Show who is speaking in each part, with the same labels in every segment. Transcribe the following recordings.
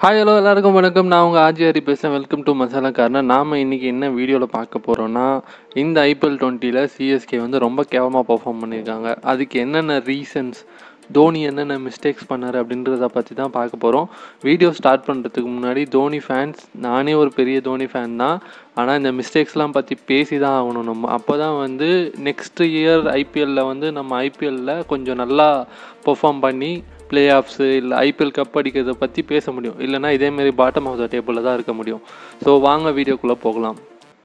Speaker 1: hi hello எல்லாருக்கும் வணக்கம் நான் உங்கள் ஆஜி ஹரி பேசுகிறேன் வெல்கம் டு மசாலா கார்னர் நாம் இன்றைக்கி என்ன வீடியோவில் பார்க்க போகிறோன்னா இந்த ஐபிஎல் டுவெண்ட்டியில் சிஎஸ்கே வந்து ரொம்ப கேவலமாக பெர்ஃபார்ம் பண்ணியிருக்காங்க அதுக்கு என்னென்ன ரீசன்ஸ் தோனி என்னென்ன மிஸ்டேக்ஸ் பண்ணார் அப்படின்றத பற்றி தான் பார்க்க போகிறோம் வீடியோ ஸ்டார்ட் பண்ணுறதுக்கு முன்னாடி தோனி ஃபேன்ஸ் நானே ஒரு பெரிய தோனி ஃபேன் தான் ஆனால் இந்த மிஸ்டேக்ஸ்லாம் பற்றி பேசி தான் ஆகணும் நம்ம அப்போ தான் வந்து நெக்ஸ்ட் இயர் ஐபிஎல்லில் வந்து நம்ம ஐபிஎல்லில் கொஞ்சம் நல்லா பெர்ஃபார்ம் பண்ணி பிளே ஆஃப்ஸு இல்லை ஐபிஎல் கப் அடிக்கிறத பற்றி பேச முடியும் இல்லைனா இதேமாரி பாட்டம் ஆஃப் த டேபிளில் தான் இருக்க முடியும் ஸோ வாங்க வீடியோக்குள்ளே போகலாம்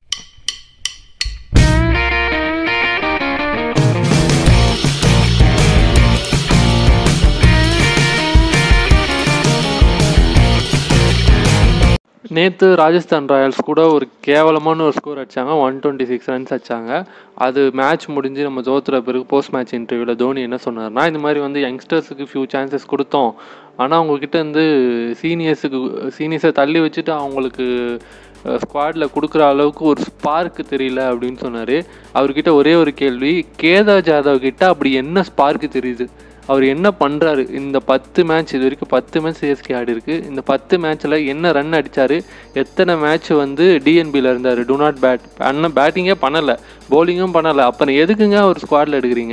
Speaker 1: நேற்று ராஜஸ்தான் ராயல்ஸ் கூட ஒரு கேவலமான ஒரு ஸ்கோர் அடித்தாங்க ஒன் டுவெண்ட்டி சிக்ஸ் ரன்ஸ் அடித்தாங்க அது மேட்ச் முடிஞ்சு நம்ம தோத்துற பிறகு போஸ்ட் மேட்ச் இன்டர்வியூவில் தோனி என்ன சொன்னார்னா இந்த மாதிரி வந்து யங்ஸ்டர்ஸுக்கு ஃபியூ சான்சஸ் கொடுத்தோம் ஆனால் அவங்கக்கிட்ட வந்து சீனியர்ஸுக்கு சீனியர்ஸை தள்ளி வச்சுட்டு அவங்களுக்கு ஸ்குவாடில் கொடுக்குற அளவுக்கு ஒரு ஸ்பார்க் தெரியல அப்படின்னு சொன்னார் அவர்கிட்ட ஒரே ஒரு கேள்வி கேதார் ஜாதவ் கிட்ட அப்படி என்ன ஸ்பார்க் தெரியுது அவர் என்ன பண்ணுறாரு இந்த பத்து மேட்ச் இது வரைக்கும் பத்து மேட்ச் சிஎஸ்கே ஆடி இருக்கு இந்த பத்து மேட்ச்சில் என்ன ரன் அடித்தார் எத்தனை மேட்ச் வந்து டிஎன்பியில் இருந்தார் டு நாட் பேட் அண்ணன் பேட்டிங்கே பண்ணலை பவுலிங்கும் பண்ணலை அப்புறம் எதுக்குங்க ஒரு ஸ்குவாடில் எடுக்கிறீங்க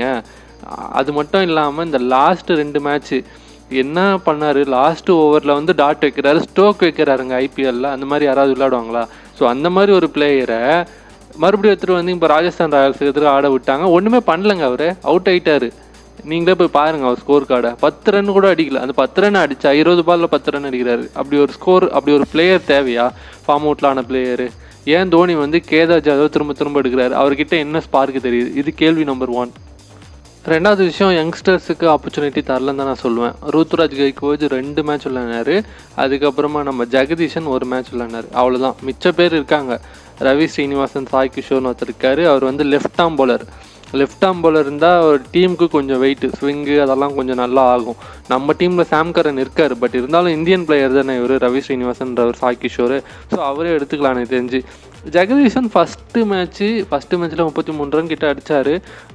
Speaker 1: அது மட்டும் இல்லாமல் இந்த லாஸ்ட் ரெண்டு மேட்ச்சு என்ன பண்ணார் லாஸ்ட் ஓவரில் வந்து டாட் வைக்கிறாரு ஸ்டோக் வைக்கிறாருங்க ஐபிஎல்ல அந்த மாதிரி யாராவது விளையாடுவாங்களா ஸோ அந்த மாதிரி ஒரு பிளேயரை மறுபடியும் எடுத்துகிட்டு வந்து இப்போ ராஜஸ்தான் ராயல்ஸ் எதிராக ஆட விட்டாங்க ஒன்றுமே பண்ணலங்க அவர் அவுட் ஆயிட்டாரு நீங்களே போய் பாருங்க அவர் ஸ்கோர் கார்டை பத்து ரன் கூட அடிக்கல அந்த பத்து ரன் அடிச்சா இருபது பால்ல பத்து ரன் அடிக்கிறாரு அப்படி ஒரு ஸ்கோர் அப்படி ஒரு பிளேயர் தேவையா ஃபார்ம் அவுட்ல ஆன பிளேயரு ஏன் தோனி வந்து கேதார் ஜாதவ் திரும்ப திரும்ப எடுக்கிறாரு அவர்கிட்ட என்ன ஸ்பார்க்கு தெரியுது இது கேள்வி நம்பர் ஒன் ரெண்டாவது விஷயம் யங்ஸ்டர்ஸுக்கு ஆப்பர்ச்சுனிட்டி தரலன்னு தான் நான் சொல்லுவேன் ருத்துராஜ் கைக்கோஜ் ரெண்டு மேட்ச் விளையாடினாரு அதுக்கப்புறமா நம்ம ஜெகதீஷன் ஒரு மேட்ச் விளையாடினாரு அவ்வளோதான் மிச்ச பேர் இருக்காங்க ரவி ஸ்ரீனிவாசன் சாய் கிஷோர்னு ஒருத்தர் இருக்காரு அவர் வந்து left arm bowler left arm bowler இருந்தால் ஒரு டீமுக்கு கொஞ்சம் வெயிட்டு ஸ்விங்கு அதெல்லாம் கொஞ்சம் நல்லா ஆகும் நம்ம டீமில் சாம்கரன் இருக்கார் பட் இருந்தாலும் இந்தியன் பிளேயர் தானே இவர் ரவி ஸ்ரீனிவாசன்றவர் சாய் கிஷோர் ஸோ அவரே எடுத்துக்கலாம் எனக்கு தெரிஞ்சு ஜெகதீஷன் ஃபஸ்ட்டு மேட்ச்சு ஃபஸ்ட்டு மேட்ச்சில் முப்பத்தி மூணு ரன் கிட்ட அடித்தார்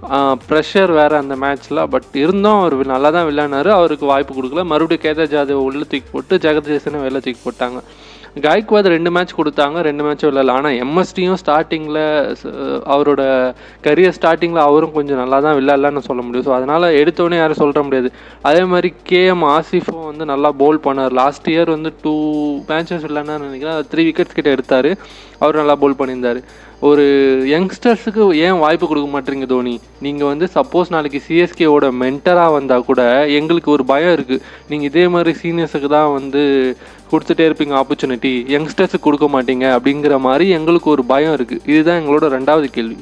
Speaker 1: ப்ரெஷர் வேறு அந்த மேட்ச்சில் பட் இருந்தும் அவர் நல்லா தான் விளையாடினார் அவருக்கு வாய்ப்பு கொடுக்கல மறுபடியும் கேதார் ஜாதவ் உள்ளே தூக்கி போட்டு ஜெகதீஷனை வெளில தூக்கி போட்டாங்க காய்க்வாத் ரெண்டு மேட்ச் கொடுத்தாங்க ரெண்டு மேட்ச் விளையாடல ஆனால் எம்எஸ்டியும் ஸ்டார்டிங்கில் அவரோட கரியர் ஸ்டார்டிங்கில் அவரும் கொஞ்சம் நல்லா தான் விளையாடலான்னு சொல்ல முடியும் ஸோ அதனால் எடுத்தோடனே யாரும் சொல்ல முடியாது அதே மாதிரி கேஎம் ஆசிஃபும் வந்து நல்லா பவுல் பண்ணார் லாஸ்ட் இயர் வந்து டூ மேட்சஸ் விளையாடினான்னு நினைக்கிறேன் த்ரீ விக்கெட்ஸ் கிட்ட எடுத்தார் அவர் நல்லா பவுல் பண்ணியிருந்தார் ஒரு யங்ஸ்டர்ஸுக்கு ஏன் வாய்ப்பு கொடுக்க மாட்டீங்க தோனி நீங்கள் வந்து சப்போஸ் நாளைக்கு சிஎஸ்கேவோட மென்டராக வந்தால் கூட எங்களுக்கு ஒரு பயம் இருக்குது நீங்கள் இதே மாதிரி சீனியர்ஸுக்கு தான் வந்து கொடுத்துட்டே இருப்பீங்க ஆப்பர்ச்சுனிட்டி யங்ஸ்டர்ஸுக்கு கொடுக்க மாட்டீங்க அப்படிங்கிற மாதிரி எங்களுக்கு ஒரு பயம் இருக்குது இதுதான் எங்களோட ரெண்டாவது கேள்வி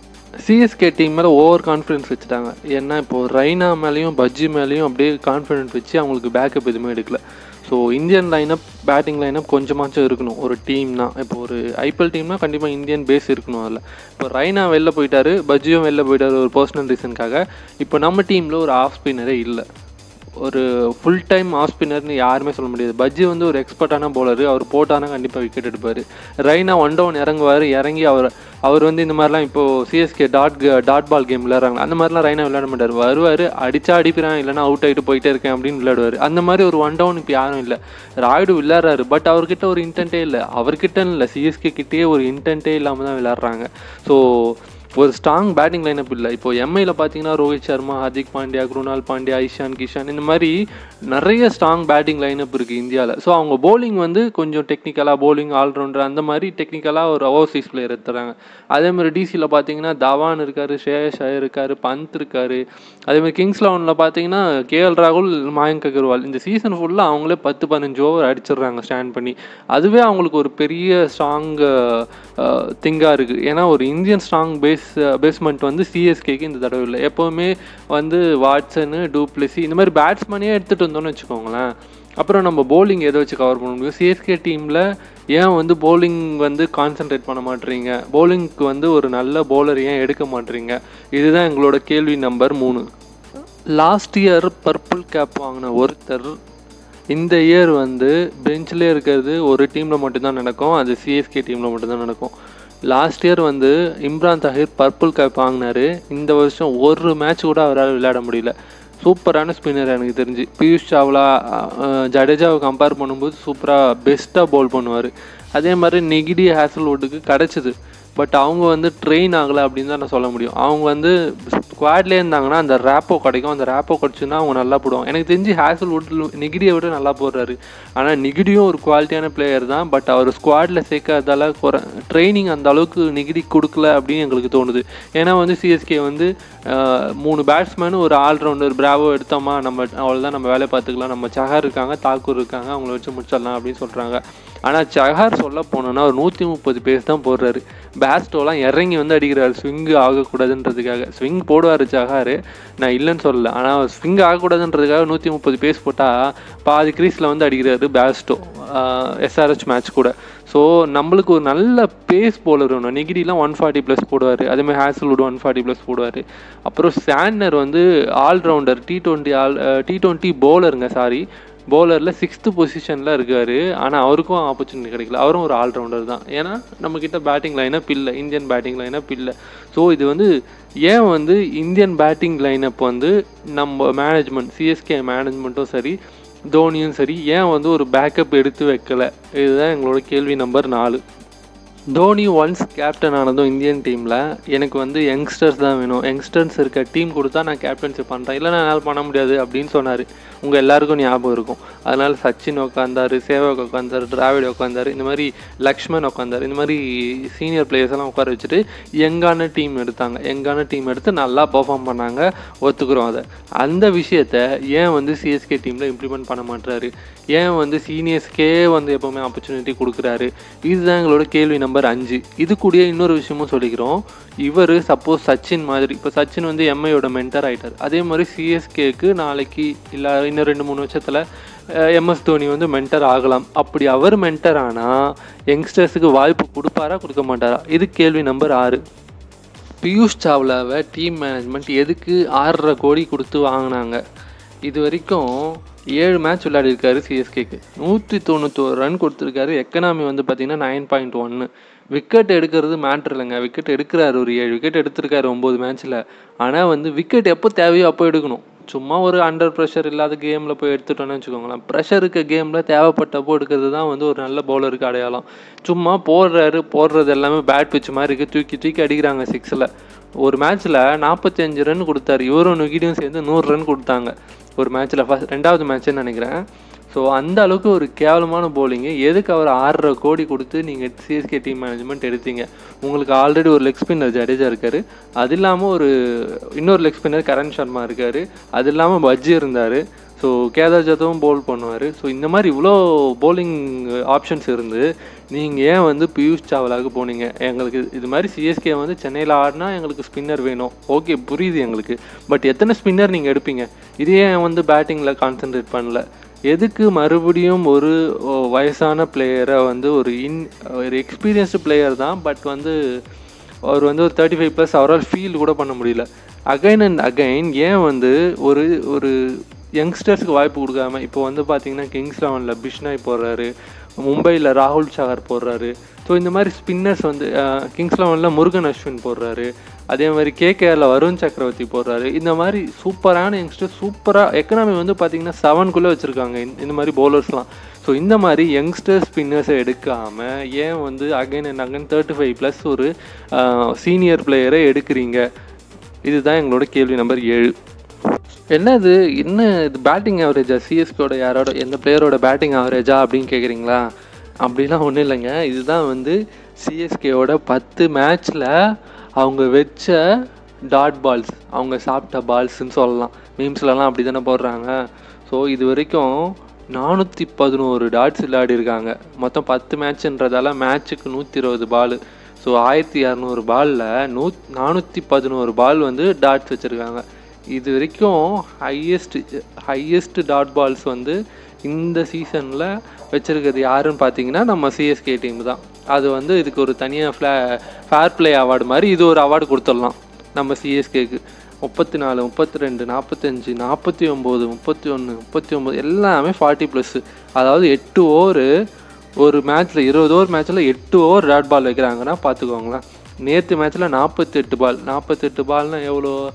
Speaker 1: சிஎஸ்கே டீம் மேலே ஓவர் கான்ஃபிடன்ஸ் வச்சுட்டாங்க ஏன்னா இப்போது ரைனா மேலேயும் பஜ்ஜி மேலேயும் அப்படியே கான்ஃபிடென்ட் வச்சு அவங்களுக்கு பேக்கப் எதுவுமே எடுக்கல so Indian lineup batting lineup கொஞ்சமாச்சும் இருக்கணும் ஒரு டீம்னா இப்போ ஒரு ஐபிஎல் டீம்னா கண்டிப்பாக இந்தியன் பேஸ் இருக்கணும் அதில் இப்போ ரைனா வெளில போயிட்டாரு பஜ்ஜியும் வெளில போயிட்டாரு ஒரு பர்சனல் ரீசனுக்காக இப்போ நம்ம டீமில் ஒரு ஆஃப் ஸ்பின்னரே இல்லை ஒரு ஃபுல் டைம் ஆஃப் ஸ்பின்னர்னு யாருமே சொல்ல முடியாது பஜ்ஜி வந்து ஒரு எக்ஸ்பர்ட்டான பவுலர் அவர் போட்டானா கண்டிப்பாக விக்கெட் எடுப்பார் ரைனா ஒன் டவுன் இறங்குவார் இறங்கி அவர் அவர் வந்து இந்த மாதிரிலாம் இப்போது CSK dot dot ball game விளையாடுறாங்க அந்த மாதிரிலாம் ரைனா விளையாட மாட்டார் வருவார் அடிச்சா அடிக்கிறான் இல்லைனா அவுட் ஆகிட்டு போயிட்டே இருக்கேன் அப்படின்னு விளையாடுவார் அந்த மாதிரி ஒரு ஒன் டவுன் இப்போ யாரும் இல்லை ராய்டு விளையாடுறாரு பட் அவர்கிட்ட ஒரு இன்டென்ட்டே இல்லை அவர்கிட்ட இல்லை சிஎஸ்கே கிட்டேயே ஒரு இன்டென்ட்டே இல்லாமல் தான் விளையாடுறாங்க ஸோ ஒரு ஸ்ட்ராங் பேட்டிங் லைனப் இல்லை இப்போ எம்ஐயில் பார்த்தீங்கன்னா ரோஹித் சர்மா ஹர்திக் பாண்டியா குருணால் பாண்டியா ஐஷான் கிஷான் இந்த மாதிரி நிறைய ஸ்ட்ராங் பேட்டிங் லைனப் இருக்குது இந்தியாவில் ஸோ அவங்க போலிங் வந்து கொஞ்சம் டெக்னிக்கலாக போலிங் ஆல்ரவுண்டர் அந்த மாதிரி டெக்னிக்கலாக ஒரு ஓவர்சீஸ் பிளேயர் எடுத்துறாங்க அதே மாதிரி டிசியில் பார்த்தீங்கன்னா தவான் இருக்கார் ஷேயஸ் ஐயர் இருக்கார் பந்த் இருக்கார் அதேமாதிரி கிங்ஸ் லெவனில் பார்த்தீங்கன்னா கேஎல் ராகுல் மாயங்க் அகர்வால் இந்த சீசன் ஃபுல்லாக அவங்களே பத்து பதினஞ்சு ஓவர் அடிச்சிடுறாங்க ஸ்டாண்ட் பண்ணி அதுவே அவங்களுக்கு ஒரு பெரிய ஸ்ட்ராங் திங்காக இருக்குது ஏன்னா ஒரு இந்தியன் ஸ்ட்ராங் பேஸ் பேஸ்மெண்ட் வந்து சிஎஸ்கேக்கு இந்த தடவை இல்லை எப்போவுமே வந்து வாட்ஸனு டூப்ளசி இந்த மாதிரி பேட்ஸ்மேனே எடுத்துகிட்டு வந்தோம்னு வச்சுக்கோங்களேன் அப்புறம் நம்ம போலிங் எதை வச்சு கவர் பண்ண முடியும் சிஎஸ்கே டீமில் ஏன் வந்து போலிங் வந்து கான்சென்ட்ரேட் பண்ண மாட்டீங்க போலிங்க்கு வந்து ஒரு நல்ல போலர் ஏன் எடுக்க மாட்டீங்க இதுதான் எங்களோட கேள்வி நம்பர் மூணு லாஸ்ட் இயர் பர்பிள் கேப் வாங்கின ஒருத்தர் இந்த இயர் வந்து பெஞ்சில் இருக்கிறது ஒரு டீமில் மட்டும்தான் நடக்கும் அது சிஎஸ்கே டீமில் மட்டும்தான் நடக்கும் லாஸ்ட் இயர் வந்து இம்ரான் தாஹிர் பர்பிள் கேப் வாங்கினாரு இந்த வருஷம் ஒரு மேட்ச் கூட அவரால் விளையாட முடியல சூப்பரான ஸ்பின்னர் எனக்கு தெரிஞ்சு பியூஷ் சாவ்லா அஹ், ஜடேஜாவை கம்பேர் பண்ணும்போது சூப்பராக பெஸ்ட்டாக பவுல் பண்ணுவார் அதே மாதிரி நெகிடி ஹேசல்வுட்டுக்கு கிடச்சிது பட் அவங்க வந்து ட்ரெயின் ஆகலை அப்படின்னு தான் நான் சொல்ல முடியும் அவங்க வந்து ஸ்குவாட்லேயே இருந்தாங்கன்னா அந்த ரேப்போ கிடைக்கும் அந்த ரேப்போ கிடச்சுன்னா அவங்க நல்லா போடுவாங்க எனக்கு தெரிஞ்சு ஹேசல்வுட் நிகிடியை விட நல்லா போடுறாரு ஆனால் நிகிடியும் ஒரு குவாலிட்டியான பிளேயர் தான் பட் அவர் ஸ்குவாடில் சேர்க்காதால குறை ட்ரைனிங் அந்த அளவுக்கு நிகிடி கொடுக்கல அப்படின்னு எங்களுக்கு தோணுது ஏன்னா வந்து சிஎஸ்கே வந்து ஆஹ், மூணு பேட்ஸ்மேன் ஒரு ஆல்ரவுண்டர் பிராவோ எடுத்தோமா நம்ம அவ்வளோதான் நம்ம வேலையை பார்த்துக்கலாம் நம்ம சஹார் இருக்காங்க தாக்கூர் இருக்காங்க அவங்கள வச்சு முடிச்சிடலாம் அப்படின்னு சொல்கிறாங்க ஆனால் சஹார் சொல்ல போனோன்னா ஒரு நூற்றி முப்பது பேஸ் தான் போடுறாரு பேஸ்டோலாம் இறங்கி வந்து அடிக்கிறாரு ஸ்விங்கு ஆகக்கூடாதுன்றதுக்காக ஸ்விங் போடுவார் சஹார் நான் இல்லைன்னு சொல்லல ஆனால் ஸ்விங் ஆகக்கூடாதுன்றதுக்காக நூற்றி முப்பது பேஸ் போட்டால் பாதி க்ரீஸில் வந்து அடிக்கிறாரு பேஸ்டோ எஸ்ஆர்ஹெச் மேட்ச் கூட ஸோ நம்மளுக்கு ஒரு நல்ல பேஸ் போலர் வேணும் நெகிடிலாம் ஒன் ஃபார்ட்டி ப்ளஸ் போடுவார் அதேமாதிரி ஹேசல்வுட் ஒன் ஃபார்ட்டி ப்ளஸ் போடுவார் அப்புறம் சாண்டர் வந்து allrounder T twenty all T twenty பவுலருங்க சாரி பவுலரில் சிக்ஸ்த்து பொசிஷனில் இருக்கார் ஆனால் அவருக்கும் ஆப்பர்ச்சுனிட்டி கிடைக்கல அவரும் ஒரு ஆல்ரவுண்டர் தான் ஏன்னா நம்மக்கிட்ட பேட்டிங் லைனப் இல்லை இந்தியன் பேட்டிங் லைனப் இல்லை ஸோ இது வந்து ஏன் வந்து இந்தியன் பேட்டிங் லைனப் வந்து நம்ம மேனேஜ்மெண்ட் சிஎஸ்கே மேனேஜ்மெண்ட்டும் சரி தோனியும் சரி ஏன் வந்து ஒரு பேக்கப் எடுத்து வைக்கல இதுதான் எங்களோட கேள்வி நம்பர் நாலு தோனி ஒன்ஸ் கேப்டன் ஆனதும் இந்தியன் டீமில் எனக்கு வந்து யங்ஸ்டர்ஸ் தான் வேணும் யங்ஸ்டர்ஸ் இருக்க டீம் கொடுத்தா நான் கேப்டன்ஷிப் பண்ணுறேன் இல்லைனா என்னால் பண்ண முடியாது அப்படின்னு சொன்னார் உங்கள் எல்லாருக்கும் ஞாபகம் இருக்கும் அதனால் சச்சின் உட்காந்தாரு சேவக் உட்காந்தாரு டிராவிட் உட்காந்தாரு இந்த மாதிரி லக்ஷ்மன் உட்காந்தாரு இந்த மாதிரி சீனியர் பிளேயர்ஸ் எல்லாம் உட்கார வச்சுட்டு யங்கான டீம் எடுத்தாங்க யங்கான டீம் எடுத்து நல்லா பெர்ஃபார்ம் பண்ணாங்க ஒத்துக்கிறோம் அதை அந்த விஷயத்த ஏன் வந்து சிஎஸ்கே டீமில் இம்ப்ளிமெண்ட் பண்ண மாட்டாரு ஏன் வந்து சீனியர்ஸ்க்கே வந்து எப்போவுமே ஆப்பர்ச்சுனிட்டி கொடுக்குறாரு இதுதான் எங்களோட கேள்வி நம்பர் அஞ்சு இது கூடயே இன்னொரு விஷயமும் சொல்லிக்கிறோம் இவர் சப்போஸ் சச்சின் மாதிரி இப்போ சச்சின் வந்து எம்ஐயோட மென்டர் ஆயிட்டார் அதே மாதிரி சிஎஸ்கேக்கு நாளைக்கு இல்லை இன்னும் ரெண்டு மூணு வருஷத்தில் எம்எஸ் தோனி வந்து மென்டர் ஆகலாம் அப்படி அவர் மென்டர் ஆனால் யங்ஸ்டர்ஸுக்கு வாய்ப்பு கொடுப்பாரா கொடுக்க மாட்டாரா இது கேள்வி நம்பர் ஆறு பியூஷ் சாவ்லாவை டீம் மேனேஜ்மெண்ட் எதுக்கு ஆறரை கோடி கொடுத்து வாங்கினாங்க இது வரைக்கும் ஏழு மேட்ச் விளையாடிருக்காரு சிஎஸ்கேக்கு நூற்றி தொண்ணூத்தோரு ரன் கொடுத்துருக்காரு எக்கனாமி வந்து பார்த்தீங்கன்னா நைன் பாயிண்ட் ஒன்று விக்கெட் எடுக்கிறது மேட்ரு இல்லைங்க விக்கெட் எடுக்கிறாரு ஒரு ஏழு விக்கெட் எடுத்திருக்காரு ஒம்பது மேட்ச்சில் ஆனால் வந்து விக்கெட் எப்போ தேவையோ அப்போ எடுக்கணும் சும்மா ஒரு அண்டர் ப்ரெஷர் இல்லாத கேமில் போய் எடுத்துட்டோன்னு வச்சுக்கோங்களேன் ப்ரெஷர் இருக்க கேமில் தேவைப்பட்டப்போ எடுக்கிறது தான் வந்து ஒரு நல்ல பவுலருக்கு அடையாளம் சும்மா போடுறாரு போடுறது எல்லாமே பேட் பிச் மாதிரி இருக்குது தூக்கி தூக்கி அடிக்கிறாங்க சிக்ஸில் ஒரு மேட்ச்சில் நாற்பத்தஞ்சு ரன் கொடுத்தாரு இவரும் நுகிடியும் சேர்ந்து நூறு ரன் கொடுத்தாங்க ஒரு மேட்ச்சில் ஃபஸ்ட் ரெண்டாவது மேட்ச்னு நினைக்கிறேன் ஸோ அந்த அளவுக்கு ஒரு கேவலமான bowling எதுக்கு அவர் ஆறரை கோடி கொடுத்து நீங்கள் சிஎஸ்கே டீம் மேனேஜ்மெண்ட் எடுத்தீங்க உங்களுக்கு ஆல்ரெடி ஒரு லெக் ஸ்பின்னர் ஜடேஜா இருக்கார் அது இல்லாமல் ஒரு இன்னொரு லெக் ஸ்பின்னர் கரண் சர்மா இருக்கார் அது இல்லாமல் பஜ்ஜி இருந்தார் ஸோ கேதார் ஜாதவும் பவுல் பண்ணுவார் ஸோ இந்த மாதிரி இவ்வளோ bowling ஆப்ஷன்ஸ் இருந்து நீங்கள் ஏன் வந்து பியூஷ் சாவலாக்கு போனீங்க எங்களுக்கு இது மாதிரி சிஎஸ்கே வந்து சென்னையில் ஆடினா எங்களுக்கு ஸ்பின்னர் வேணும் ஓகே புரியுது எங்களுக்கு பட் எத்தனை ஸ்பின்னர் நீங்கள் எடுப்பீங்க இதே ஏன் வந்து பேட்டிங்கில் கான்சென்ட்ரேட் பண்ணல எதுக்கு மறுபடியும் ஒரு ஓ, வயசான பிளேயரை வந்து ஒரு இன் ஒரு எக்ஸ்பீரியன்ஸ்டு பிளேயர் தான் பட் வந்து அவர் வந்து ஒரு தேர்ட்டி ஃபைவ் ப்ளஸ் அவரால் ஃபீல் கூட பண்ண முடியல அகைன் அண்ட் அகைன் ஏன் வந்து ஒரு ஒரு யங்ஸ்டர்ஸ்க்கு வாய்ப்பு கொடுக்காம இப்போ வந்து பார்த்தீங்கன்னா கிங்ஸ் லெவனில் பிஷ்னாய் போடுறாரு மும்பையில் ராகுல் சஹர் போடுறாரு ஸோ இந்த மாதிரி ஸ்பின்னர்ஸ் வந்து அஹ், கிங்ஸ் லெவனில் முருகன் அஸ்வின் போடுறாரு அதே மாதிரி கேகேஆரில் வருண் சக்கரவர்த்தி போடுறாரு இந்த மாதிரி சூப்பரான யங்ஸ்டர் சூப்பராக எக்கனாமி வந்து பார்த்தீங்கன்னா செவன்குள்ளே வச்சுருக்காங்க இந்த மாதிரி பவுலர்ஸ்லாம் ஸோ இந்த மாதிரி யங்ஸ்டர் ஸ்பின்னர்ஸை எடுக்காமல் ஏன் வந்து again and again thirty five plus ஒரு சீனியர் பிளேயரை எடுக்கிறீங்க இதுதான் எங்களோட கேள்வி நம்பர் ஏழு என்னது என்ன இது பேட்டிங் ஆவரேஜா சிஎஸ்கேவோட யாரோட எந்த பிளேயரோட பேட்டிங் ஆவரேஜா அப்படின்னு கேட்குறீங்களா அப்படிலாம் ஒன்றும் இல்லைங்க இதுதான் வந்து சிஎஸ்கேவோட பத்து மேட்ச்சில் அவங்க வச்ச டாட் பால்ஸ் அவங்க சாப்பிட்ட பால்ஸ்ன்னு சொல்லலாம் மீம்ஸ்லலாம் அப்படி தானே போடுறாங்க ஸோ இது வரைக்கும் நானூற்றி பதினோரு டாட்ஸ் விளையாடிருக்காங்க மொத்தம் பத்து மேட்ச்ன்றதால மேட்ச்சுக்கு நூற்றி இருபது பால் ஸோ ஆயிரத்தி இரநூறு பாலில் நூ நானூற்றி பதினோரு பால் வந்து டாட்ஸ் வச்சுருக்காங்க இது வரைக்கும் ஹையஸ்ட் ஹையஸ்ட் டாட் பால்ஸ் வந்து இந்த சீசனில் வச்சுருக்கிறது யாருன்னு பார்த்தீங்கன்னா நம்ம சிஎஸ்கே டீம் தான் அது வந்து இதுக்கு ஒரு தனியாக ஃப்ளே ஃபேர் ப்ளே அவார்டு மாதிரி இது ஒரு அவார்டு கொடுத்துடலாம் நம்ம சிஎஸ்கேக்கு முப்பத்தி நாலு முப்பத்தி ரெண்டு நாற்பத்தஞ்சு நாற்பத்தி ஒம்பது முப்பத்தி ஒன்று முப்பத்தி ஒம்பது எல்லாமே ஃபார்ட்டி ப்ளஸ்ஸு அதாவது எட்டு ஓவரு ஒரு மேட்ச்சில் இருபது ஓவர் மேட்ச்சில் எட்டு ஓவர் டாட் பால் வைக்கிறாங்கன்னா பார்த்துக்கோங்களேன் நேற்று மேட்ச்சில் நாற்பத்தெட்டு பால் நாற்பத்தெட்டு பால்னால் எவ்வளோ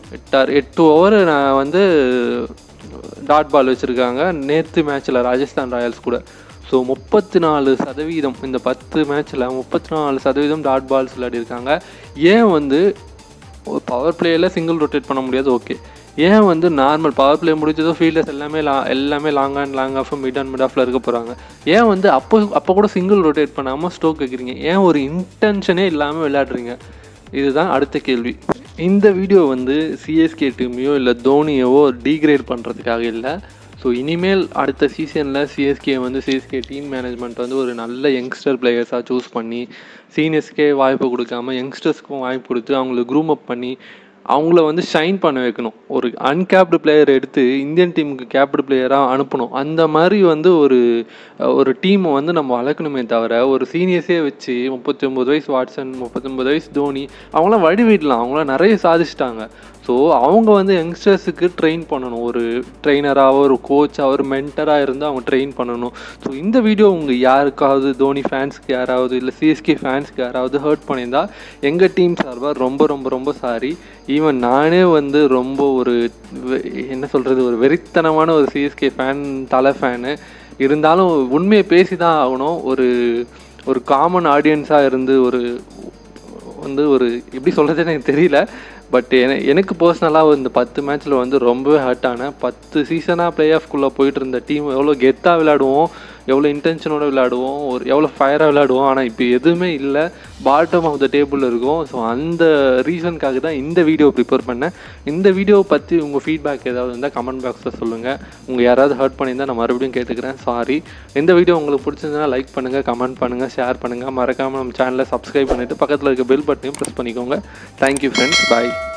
Speaker 1: எட்டாறு எட்டு ஓவர் நான் வந்து டாட் பால் வச்சுருக்காங்க நேற்று மேட்ச்சில் ராஜஸ்தான் ராயல்ஸ் கூட ஸோ முப்பத்தி நாலு சதவீதம் இந்த பத்து மேட்ச்சில் முப்பத்தி நாலு சதவீதம் டாட் பால்ஸ் விளையாடிருக்காங்க ஏன் வந்து பவர் பிளேயில் சிங்கிள் ரொட்டேட் பண்ண முடியாது ஓகே ஏன் வந்து நார்மல் பவர் பிளே முடிஞ்சதோ ஃபீல்டர்ஸ் எல்லாமே லா எல்லாமே long and long off mid and mid ஆஃபில் இருக்க போகிறாங்க ஏன் வந்து அப்போ அப்போ கூட சிங்கிள் ரொட்டேட் பண்ணாமல் ஸ்டோக் வைக்கிறீங்க ஏன் ஒரு இன்டென்ஷனே இல்லாமல் விளையாடுறீங்க இதுதான் அடுத்த கேள்வி இந்த வீடியோ வந்து சிஎஸ்கே டீமையோ இல்லை தோனியவோ டீக்ரேட் பண்ணுறதுக்காக இல்லை ஸோ இனிமேல் அடுத்த சீசனில் சிஎஸ்கே வந்து சிஎஸ்கே டீம் மேனேஜ்மெண்ட் வந்து ஒரு நல்ல யங்ஸ்டர் பிளேயர்ஸாக சூஸ் பண்ணி சீனியர்ஸ்க்கே வாய்ப்பு கொடுக்காம யங்ஸ்டர்ஸ்க்கும் வாய்ப்பு கொடுத்து அவங்கள க்ரூம் அப் பண்ணி அவங்கள வந்து ஷைன் பண்ண வைக்கணும் ஒரு அன்கேப்டு பிளேயர் எடுத்து இந்தியன் டீமுக்கு கேப்டு பிளேயராக அனுப்பணும் அந்த மாதிரி வந்து ஒரு ஒரு டீமை வந்து நம்ம வளர்க்கணுமே தவிர ஒரு சீனியர்ஸே வச்சு முப்பத்தி ஒம்பது வயசு வாட்சன் முப்பத்தொம்பது வயசு தோனி அவங்களாம் வடிவிடலாம் அவங்களாம் நிறைய சாதிச்சிட்டாங்க ஸோ அவங்க வந்து யங்ஸ்டர்ஸுக்கு ட்ரெயின் பண்ணணும் ஒரு ட்ரெயினராக ஒரு கோச்சாக ஒரு மென்டராக இருந்து அவங்க ட்ரெயின் பண்ணணும் ஸோ இந்த வீடியோ உங்கள் யாருக்காவது தோனி ஃபேன்ஸ்க்கு யாராவது இல்லை சிஎஸ்கே ஃபேன்ஸ்க்கு யாராவது ஹர்ட் பண்ணியிருந்தா எங்கள் டீம் சார்பாக ரொம்ப ரொம்ப ரொம்ப சாரி ஈவன் நானே வந்து ரொம்ப ஒரு வெ- என்ன சொல்கிறது ஒரு வெறித்தனமான ஒரு சிஎஸ்கே ஃபேன் தலை ஃபேனு இருந்தாலும் உண்மையை பேசி தான் ஆகணும் ஒரு ஒரு காமன் ஆடியன்ஸாக இருந்து ஒரு வந்து ஒரு எப்படி சொல்கிறதுன்னு எனக்கு தெரியல பட் என எனக்கு பர்சனலாக இந்த பத்து மேட்ச்சில் வந்து ரொம்பவே ஹர்ட் ஆனேன் பத்து சீசனாக பிளே ஆஃப்குள்ளே போயிட்டு இருந்த டீம் எவ்வளோ கெத்தாக விளையாடுவோம் எவ்வளோ இன்டென்ஷனோட விளையாடுவோம் ஒரு எவ்வளோ ஃபயராக விளையாடுவோம் ஆனால் இப்போ எதுவுமே இல்லை பாட்டம் ஆஃப் த டேபிள் இருக்கும் ஸோ அந்த ரீசனுக்காக தான் இந்த வீடியோ ப்ரிப்பேர் பண்ணேன் இந்த வீடியோவை பற்றி உங்கள் ஃபீட்பேக் ஏதாவது இருந்தால் கமெண்ட் பாக்ஸில் சொல்லுங்கள் உங்கள் யாராவது ஹர்ட் பண்ணியிருந்தால் நான் மறுபடியும் கேட்டுக்கிறேன் சாரி இந்த வீடியோ உங்களுக்கு பிடிச்சிருந்தா லைக் பண்ணுங்கள் கமெண்ட் பண்ணுங்கள் ஷேர் பண்ணுங்கள் மறக்காமல் நம்ம சேனலை சப்ஸ்கிரைப் பண்ணிவிட்டு பக்கத்தில் இருக்க பெல் பட்டனையும் ப்ரெஸ் பண்ணிக்கோங்க தேங்க்யூ ஃப்ரெண்ட்ஸ் பாய்